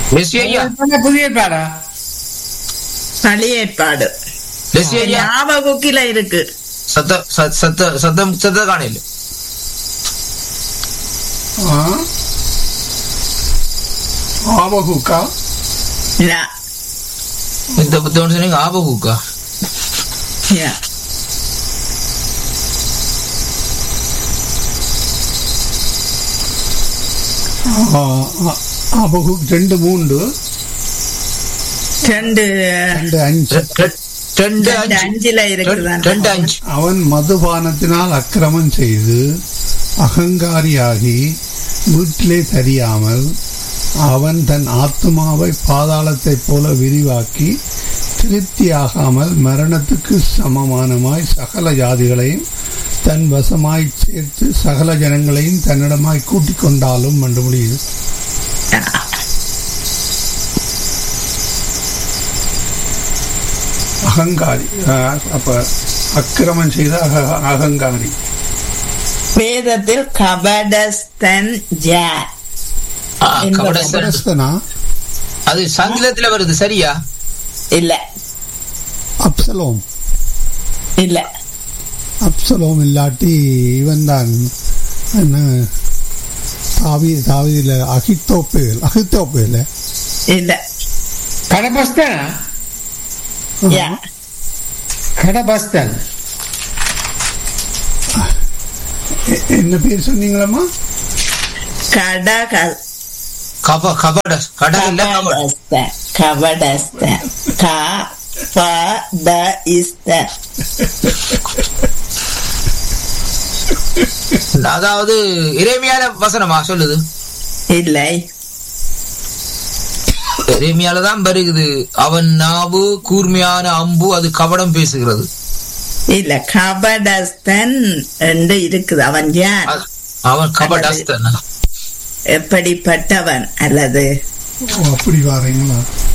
Lessee ஐயா புதிய ஏற்பாடா பழைய ஏற்பாடு லெஸ்ஸி ஐயா ஞாபக புக்கில இருக்கு சத்த ச- சத்த சத்தம் சத்த காணையில் ஆ. ஆபகுக்கா யா, இந்த புத்தகம் சொன்னீங்க ஆபகுக்கா யா. ஆ, ஆ, ஆபகுக் ரெண்டு மூன்று ரெண்டு ரெண்டு அஞ்சு ரெ- ரெ- ரெண்டு ரெண்டு அஞ்சு அஞ்சுல இருக்குதான் ரெண்டு அஞ்சு அவன் மதுபானத்தினால் அக்கிரமம் செய்து அகங்காரியாகி வீட்டிலே தெரியாமல் அவன் தன் ஆத்மாவை பாதாளத்தைப் போல விரிவாக்கி திருப்தியாகாமல் மரணத்துக்கு சமமானமாய் சகல ஜாதிகளையும் தன் வசமாய் சேர்த்து சகல ஜனங்களையும் தன்னிடமாய் கூட்டிக் கொண்டாலும் என்று முடியுது அகங்காரி அஹ், அப்ப அக்கிரமம் செய்த அக- அகங்காரி வேதத்தில் கபடஸ்தன் ஜார் ஆ, இந்த கபடஸ்தன். கபடஸ்தனா அது சங்கிலத்துல வருது சரியா இல்ல அப்சலோம் இல்ல அப்சலோம் இல்லாட்டி இவன் தான் என்ன தாவி தாவியில அகித்தோப்பேல் அகித்தோப்பேல இல்ல கடபஸ்தனா யா கடபஸ்தன் என்ன பேர் சொன்னீங்களம்மா கடக கப கபடஸ் கடல் இல்ல கபட கபடஸ்தன் கபடஸ்தன் கபடஸ்தன் அதாவது இறைமையால வசனமா சொல்லுது இல்லை இறைமையால தான் வருகுது அவன் நாவு கூர்மையான அம்பு அது கபடம் பேசுகிறது இல்ல கபடஸ்தன் என்று இருக்குது அவன் யார் அ- அவன் கபடஸ்தன் எப்படிப்பட்டவன் அல்லது ஓ, அப்படி வாரீங்களா